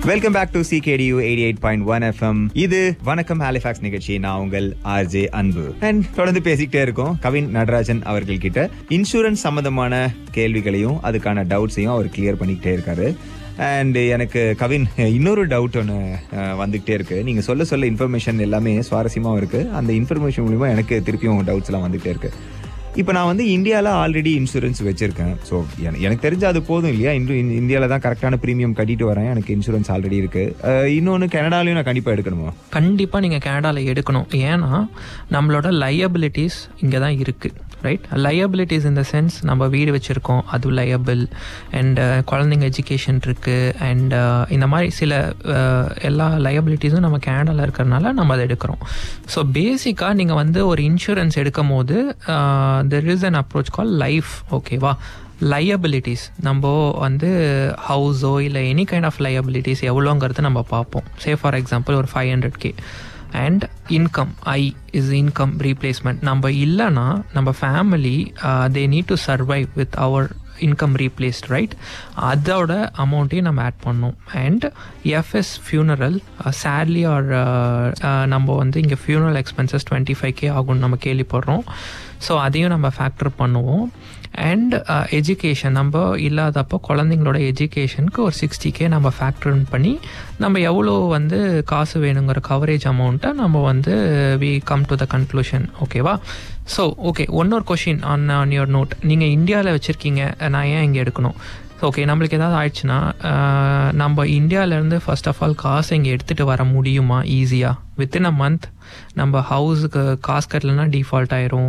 welcome back to CKDU eighty eight point one FM இது வணக்கம் Halifax நிகழ்ச்சி நான் உங்கள் ஆர்ஜே அன்பு அண்ட் தொடர்ந்து பேசிக்கிட்டே இருக்கோம் கவின் நடராஜன் அவர்கள் கிட்ட இன்சூரன்ஸ் சம்பந்தமான கேள்விகளையும் அதுக்கான டவுட்ஸையும் அவர் கிளியர் பண்ணிக்கிட்டே இருக்காரு அண்ட் எனக்கு கவின் இன்னொரு டவுட் ஒன்று வந்துகிட்டே இருக்கு நீங்க சொல்ல சொல்ல இன்ஃபர்மேஷன் எல்லாமே சுவாரஸ்யமாவும் இருக்கு அந்த இன்ஃபர்மேஷன் மூலியமா எனக்கு திருப்பியும் டவுட்ஸ் எல்லாம் வந்துகிட்டே இருக்கு இப்போ நான் வந்து இந்தியாவில் ஆல்ரெடி இன்சூரன்ஸ் வச்சிருக்கேன் ஸோ எனக்கு தெரிஞ்ச அது போதும் இல்லையா இன்று இந்தியாவில் தான் கரெக்டான ப்ரீமியம் கட்டிட்டு வரேன் எனக்கு இன்சூரன்ஸ் ஆல்ரெடி இருக்கு அஹ் இன்னொன்னு கனடாலையும் நான் கண்டிப்பாக எடுக்கணுமா கண்டிப்பாக நீங்கள் கனடாவில் எடுக்கணும் ஏன்னா நம்மளோட லயபிலிட்டிஸ் இங்கே தான் இருக்குது ரைட் லயபிலிட்டிஸ் இந்த சென்ஸ் நம்ம வீடு வச்சுருக்கோம் அது லயபிள் அண்ட் குழந்தைங்க எஜுகேஷன் இருக்குது அண்ட் இந்த மாதிரி சில அஹ், எல்லா லயபிலிட்டிஸும் நம்ம கனடாவில் இருக்கிறனால நம்ம அதை எடுக்கிறோம் ஸோ பேசிக்காக நீங்கள் வந்து ஒரு இன்சூரன்ஸ் எடுக்கும் போது there is an approach call life ஓகேவா லயபிலிட்டிஸ் நம்ம வந்து ஹவுஸோ இல்லை எனி கைண்ட் ஆஃப் லயபிலிட்டிஸ் எவ்வளோங்கிறது நம்ம பார்ப்போம் சே ஃபார் எக்ஸாம்பிள் ஒரு five hundred K and income I is income replacement நம்ம இல்லைன்னா நம்ம family they need to survive with our income replaced right அதோட அமௌண்ட்டையும் நம்ம ஆட் பண்ணோம் and FS funeral sadly or நம்ம வந்து இங்கே funeral expenses twenty five K ஆகும்னு நம்ம கேள்விப்படுறோம் ஸோ அதையும் நம்ம ஃபேக்டர் பண்ணுவோம் அண்ட் எஜுகேஷன் நம்ம இல்லாதப்போ குழந்தைங்களோட எஜுகேஷனுக்கு ஒரு சிக்ஸ்டி கே நம்ம ஃபேக்டர் பண்ணி நம்ம எவ்வளோ வந்து காசு வேணுங்கிற கவரேஜ் அமௌண்ட்டை நம்ம வந்து we come to the conclusion ஓகேவா ஸோ ஓகே ஒன்னொரு question on on your note நீங்கள் இந்தியாவில் வச்சுருக்கீங்க நான் ஏன் இங்கே எடுக்கணும் ஓகே நம்மளுக்கு ஏதாவது ஆயிடுச்சுன்னா அஹ், நம்ம இந்தியாவிலேருந்து ஃபர்ஸ்ட் ஆஃப் ஆல் காசு இங்கே எடுத்துகிட்டு வர முடியுமா ஈஸியாக வித்தின் அ மந்த் நம்ம ஹவுஸுக்கு காசு கட்டலைன்னா டிஃபால்ட் ஆயிரும்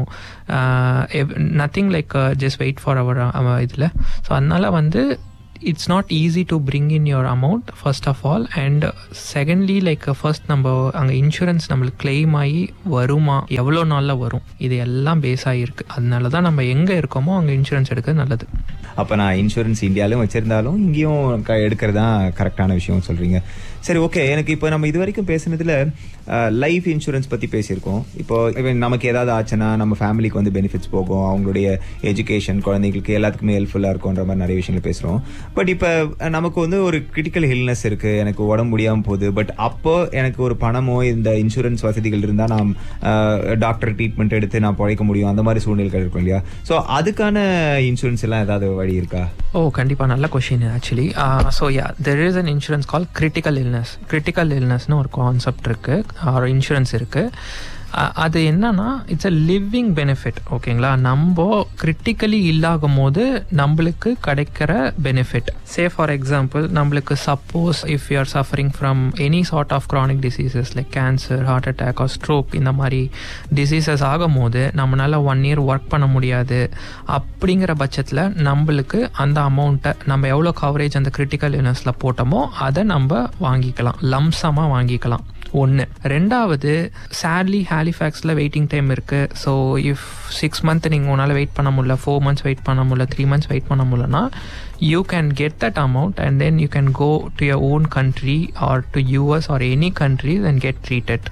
nothing like just wait for our இதில் ஸோ அதனால் வந்து it's not easy to bring in your amount first of all and secondly like first நம்ம அங்கே இன்சூரன்ஸ் நம்மளுக்கு கிளைம் ஆகி வருமா எவ்வளோ நாளில் வரும் இது எல்லாம் பேஸ் ஆகிருக்கு அதனால தான் நம்ம எங்கே இருக்கோமோ அங்கே இன்சூரன்ஸ் எடுக்கிறது நல்லது அப்போ நான் இன்சூரன்ஸ் இந்தியாவிலும் வச்சிருந்தாலும் இங்கேயும் க எடுக்கிறது தான் கரெக்டான விஷயம் சொல்றீங்க சரி ஓகே எனக்கு இப்போ நம்ம இது வரைக்கும் பேசுனதுல லைஃப் இன்சூரன்ஸ் பத்தி பேசியிருக்கோம் இப்போ even நமக்கு ஏதாவது ஆச்சுன்னா நம்ம ஃபேமிலிக்கு வந்து பெனிஃபிட்ஸ் போகும் அவங்களுடைய எஜுகேஷன் குழந்தைங்களுக்கு எல்லாத்துக்குமே ஹெல்ப்ஃபுல்லாக இருக்கும்ன்ற மாதிரி நிறைய விஷயங்கள் பேசுகிறோம் பட் இப்போ நமக்கு வந்து ஒரு கிரிட்டிக்கல் ஹில்னஸ் இருக்கு எனக்கு உடம்பு முடியாமல் போகுது பட் அப்போ எனக்கு ஒரு பணமோ இந்த இன்சூரன்ஸ் வசதிகள் இருந்தால் நான் டாக்டர் ட்ரீட்மெண்ட் எடுத்து நான் பிழைக்க முடியும் அந்த மாதிரி சூழ்நிலைகள் இருக்கும் இல்லையா ஸோ அதுக்கான இன்சூரன்ஸ் எல்லாம் ஏதாவது வழி இருக்கா ஓ கண்டிப்பாக நல்ல question actually so yeah there is an insurance call critical illness critical இல்னஸ்னு ஒரு கான்செப்ட் இருக்குது ஒரு இன்சூரன்ஸ் இருக்குது அது என்னன்னா இட்ஸ் அ லிவிங் பெனிஃபிட் ஓகேங்களா நம்ம கிரிட்டிக்கலி இல்லாகும் போது நம்மளுக்கு கிடைக்கிற பெனிஃபிட் சே ஃபார் எக்ஸாம்பிள் நம்மளுக்கு suppose if you are suffering from any sort of chronic diseases like cancer heart attack or stroke இந்த மாதிரி டிசீசஸ் ஆகும்போது நம்மளால ஒன் இயர் ஒர்க் பண்ண முடியாது அப்படிங்கிற பட்சத்தில் நம்மளுக்கு அந்த அமௌண்ட்டை நம்ம எவ்வளோ கவரேஜ் அந்த கிரிட்டிக்கல் இல்னஸில் போட்டோமோ அதை நம்ம வாங்கிக்கலாம் லம்சமாக வாங்கிக்கலாம் ஒன்று ரெண்டாவது சேட்லி ஹாலிஃபேக்ஸில் வெயிட்டிங் டைம் இருக்குது ஸோ இஃப் சிக்ஸ் மந்த் நீங்கள் உன்னால் வெயிட் பண்ண முடியல ஃபோர் மந்த்ஸ் வெயிட் பண்ண முடியல த்ரீ மந்த்ஸ் வெயிட் பண்ண முடியலனா you can get that amount and then you can go to your own country or to US or any countries and get treated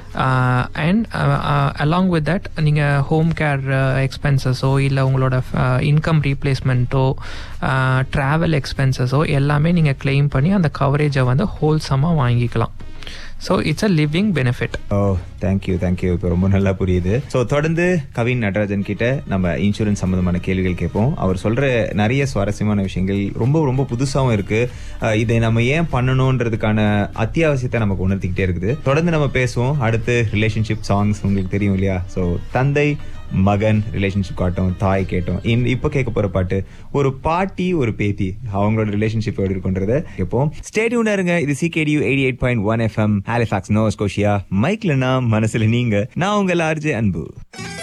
and along with that நீங்கள் home care எக்ஸ்பென்சஸோ இல்லை உங்களோட income ரீப்ளேஸ்மெண்ட்டோ travel எக்ஸ்பென்சஸோ எல்லாமே நீங்கள் claim பண்ணி அந்த கவரேஜை வந்து ஹோல்சமாக வாங்கிக்கலாம் so it's a living benefit oh thank you thank you இப்போ ரொம்ப நல்லா புரியுது ஸோ தொடர்ந்து கவின் நடராஜன் கிட்ட நம்ம இன்சூரன்ஸ் சம்பந்தமான கேள்விகள் கேட்போம் அவர் சொல்ற நிறைய சுவாரஸ்யமான விஷயங்கள் ரொம்ப ரொம்ப புதுசாகவும் இருக்கு அஹ் இதை நம்ம ஏன் பண்ணணுன்றதுக்கான அத்தியாவசியத்தை நமக்கு உணர்த்திக்கிட்டே இருக்குது தொடர்ந்து நம்ம பேசுவோம் அடுத்து ரிலேஷன்ஷிப் சாங்ஸ் உங்களுக்கு தெரியும் இல்லையா ஸோ தந்தை மகன் ரிலேஷன்ஷிப் காட்டும் தாய் கேட்டோம் இன் இப்போ கேட்க போற பாட்டு ஒரு பாட்டி ஒரு பேத்தி அவங்களோட ரிலேஷன்ஷிப் எப்படி இருக்குன்றத கேட்போம் ஸ்டேடியூனா இருங்க இது CKDU eighty eight point one FM Halifax Nova Scotia மைக்லனா மனசுல நீங்க நான் உங்கள் ஆர்ஜே அன்பு